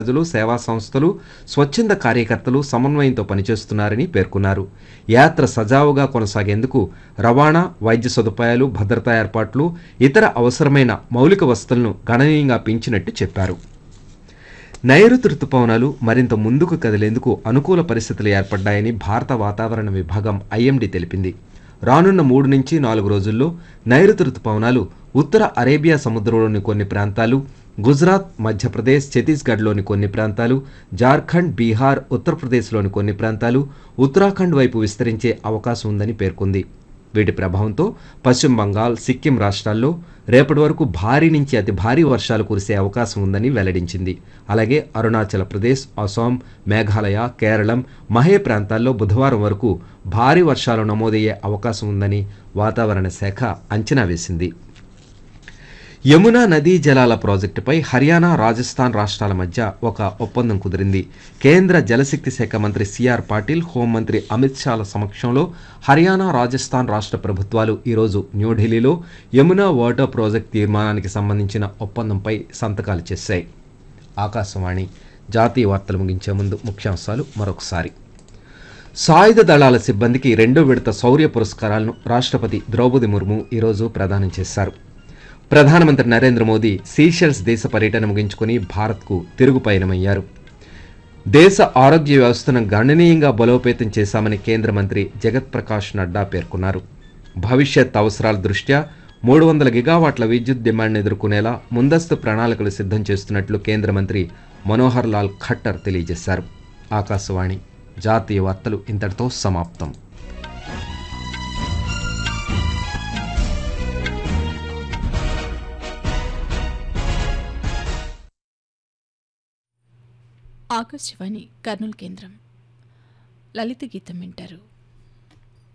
ప్రజలు సేవా సంస్థలు స్వచ్ఛంద కార్యకర్తలు సమన్వయంతో పనిచేస్తున్నారని పేర్కొన్నారు యాత్ర సజావుగా కొనసాగేందుకు రవాణా వైద్య సదుపాయాలు భద్రతా ఏర్పాట్లు ఇతర అవసరమైన మౌలిక వసతులను గణనీయంగా పెంచినట్టు చెప్పారు నైరుతి రుతుపవనాలు మరింత ముందుకు కదిలేందుకు అనుకూల పరిస్థితులు ఏర్పడ్డాయని భారత వాతావరణ విభాగం ఐఎండీ తెలిపింది రానున్న మూడు నుంచి నాలుగు రోజుల్లో నైరుతి రుతుపవనాలు ఉత్తర అరేబియా సముద్రంలోని కొన్ని ప్రాంతాలు గుజరాత్ మధ్యప్రదేశ్ ఛత్తీస్గఢ్లోని కొన్ని ప్రాంతాలు జార్ఖండ్ బీహార్ ఉత్తరప్రదేశ్లోని కొన్ని ప్రాంతాలు ఉత్తరాఖండ్ వైపు విస్తరించే అవకాశం ఉందని పేర్కొంది వీటి ప్రభావంతో పశ్చిమ బంగాల్ సిక్కిం రాష్ట్రాల్లో రేపటి వరకు భారీ నుంచి అతి భారీ వర్షాలు కురిసే అవకాశం ఉందని వెల్లడించింది అలాగే అరుణాచల్ ప్రదేశ్ అస్సాం మేఘాలయ కేరళం మహే ప్రాంతాల్లో బుధవారం వరకు భారీ వర్షాలు నమోదయ్యే అవకాశం ఉందని వాతావరణ శాఖ అంచనా వేసింది యమునా నదీ జలాల ప్రాజెక్టుపై హర్యానా రాజస్థాన్ రాష్ట్రాల మధ్య ఒక ఒప్పందం కుదిరింది కేంద్ర జలశక్తి శాఖ మంత్రి సిఆర్ పాటిల్ హోంమంత్రి అమిత్ షాల సమక్షంలో హర్యానా రాజస్థాన్ రాష్ట్ర ప్రభుత్వాలు ఈరోజు న్యూఢిల్లీలో యమునా వాటర్ ప్రాజెక్ట్ తీర్మానానికి సంబంధించిన ఒప్పందంపై సంతకాలు చేశాయి ఆకాశవాణి జాతీయ వార్తలు ముగించే ముందు ముఖ్యాంశాలు మరొకసారి సాయుధ దళాల సిబ్బందికి రెండో విడత శౌర్య పురస్కారాలను రాష్ట్రపతి ద్రౌపది ముర్ము ఈరోజు ప్రదానం చేశారు ప్రధానమంత్రి నరేంద్ర మోదీ సీషెల్స్ దేశ పర్యటన ముగించుకుని భారత్కు తిరుగు పయనమయ్యారు దేశ ఆరోగ్య వ్యవస్థను గణనీయంగా బలోపేతం చేశామని కేంద్ర మంత్రి జగత్ ప్రకాష్ నడ్డా పేర్కొన్నారు భవిష్యత్ అవసరాల దృష్ట్యా మూడు వందల గిగావాట్ల విద్యుత్ డిమాండ్ను ఎదుర్కొనేలా ముందస్తు ప్రణాళికలు సిద్ధం చేస్తున్నట్లు కేంద్ర మంత్రి మనోహర్ లాల్ ఖట్టర్ తెలియజేశారు ఆకాశవాణి జాతీయ వార్తలు ఇంతటితో సమాప్తం ఆకాశవాణి కర్నూలు కేంద్రం లలిత గీతం వింటారు